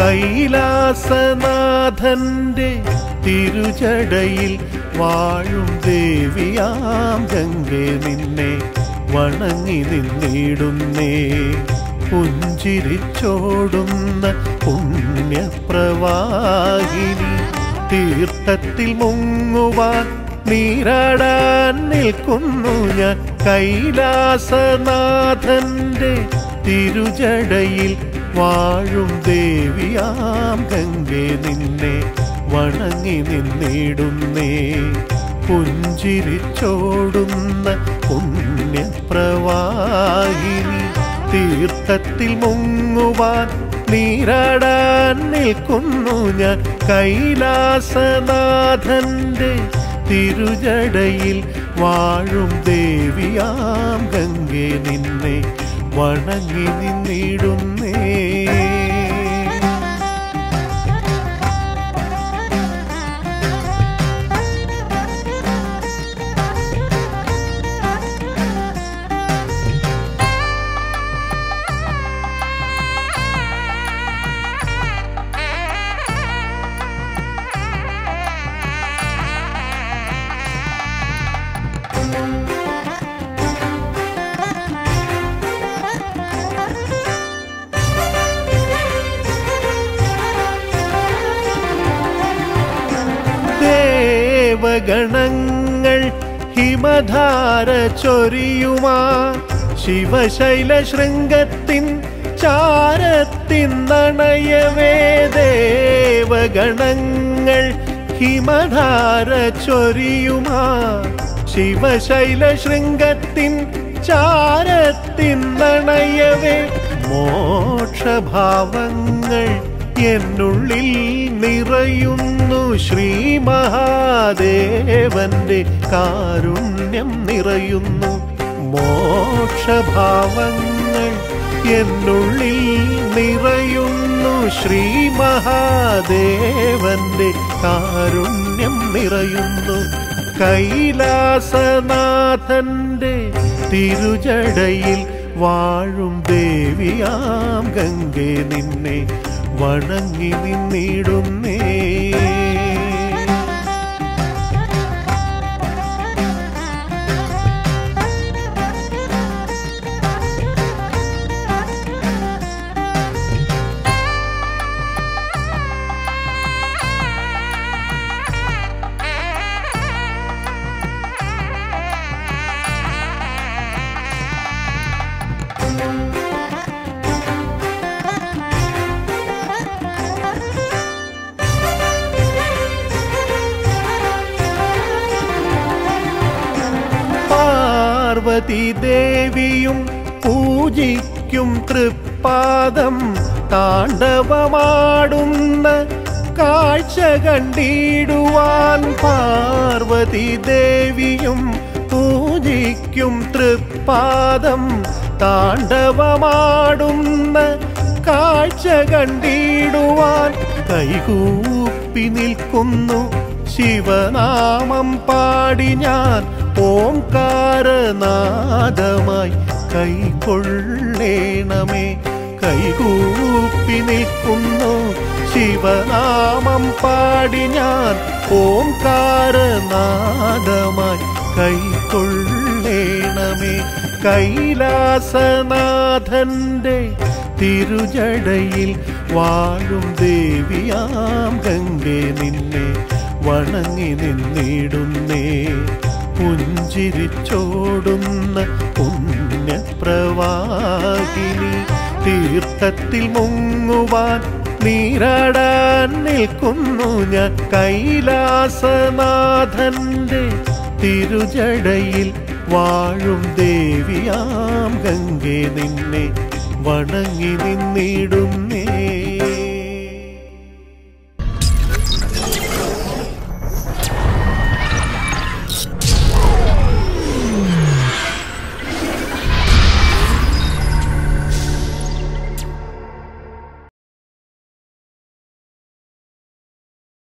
കൈലാസനാഥന്റെ തിരുജടയിൽ വാഴും ദേവിയാം ഗംഗെ നിന്നെ വണങ്ങി നിന്നിടുന്നേ പുഞ്ചിരിച്ചോടുന്ന പുണ്യപ്രവാഹിനി തീർത്ഥത്തിൽ മുങ്ങുവാൻ നീരാടാൻ നിൽക്കുന്നു ഞാൻ കൈലാസനാഥന്റെ തിരുജടയിൽ വാഴും ദേവിയാം ഗംഗെ നിന്നെ വണങ്ങി നിന്നിടുന്നേ പുഞ്ചിരിച്ചോടുന്ന പുണ്യപ്രവാഹിനി തീർത്ഥത്തിൽ മുങ്ങുവാൻ നീരാടാൻ നിൽക്കുന്നു ഞാൻ കൈലാസനാഥന്റെ തിരുജടയിൽ വാഴും ദേവിയാം ഗംഗെ നിന്നെ വണങ്ങി നിന്നിടുന്നേ ദേവഗണങ്ങൾ ഹിമധാര ചൊരിയുമാ ശിവശൈല ശൃംഗത്തിൻ ചാരത്തിൻ നണയവേ ദേവഗണങ്ങൾ ഹിമധാര ചൊരിയുമാ ശിവശൈല ശൃംഗത്തിൻ ചാരത്തിൻ നണയവേ മോക്ഷഭാവങ്ങൾ എന്നുള്ളിൽ നിറയുന്നു ശ്രീ മഹാദേവന്റെ കാരുണ്യം നിറയുന്നു മോക്ഷഭാവങ്ങൾ എന്നുള്ളിൽ നിറയുന്നു ശ്രീ മഹാദേവന്റെ കാരുണ്യം നിറയുന്നു കൈലാസനാഥന്റെ തിരുജടയിൽ വാഴും ദേവിയാം ഗംഗെ നിന്നെ വണങ്ങി നിന്നിടുന്നേ പാർവതി ദേവിയും പൂജിക്കും തൃപ്പാദം താണ്ഡവമാടുന്ന കാഴ്ച കണ്ടിടുവാൻ പാർവതി ദേവിയും പൂജിക്കും തൃപ്പാദം താണ്ഡവമാടുന്ന കാഴ്ച കണ്ടിടുവാൻ കൈകൂപ്പി നിൽക്കുന്നു ശിവനാമം പാടി ഞാൻ ഓംകാരനാദമായി കൈക്കൊള്ളേണമേ കൈകൂപ്പി നിൽക്കുന്നു ശിവനാമം പാടി ഞാൻ ഓംകാരനാദമായി കൈക്കൊള്ളേണമേ കൈലാസനാഥന്റെ തിരുജടയിൽ വാഴും ദേവിയാം ഗംഗെ നിന്നെ വണങ്ങി നിന്നിടുന്നേ പുഞ്ചിരിച്ചോടുന്ന പുണ്യപ്രവാഹിനി തീർത്ഥത്തിൽ മുങ്ങുവാൻ നീരാടാൻ നിൽക്കുന്നു ഞാൻ കൈലാസനാഥന്റെ തിരുജടയിൽ വാഴും ദേവിയാം ഗംഗെ നിന്നെ വണങ്ങി നിന്നിടുന്നേ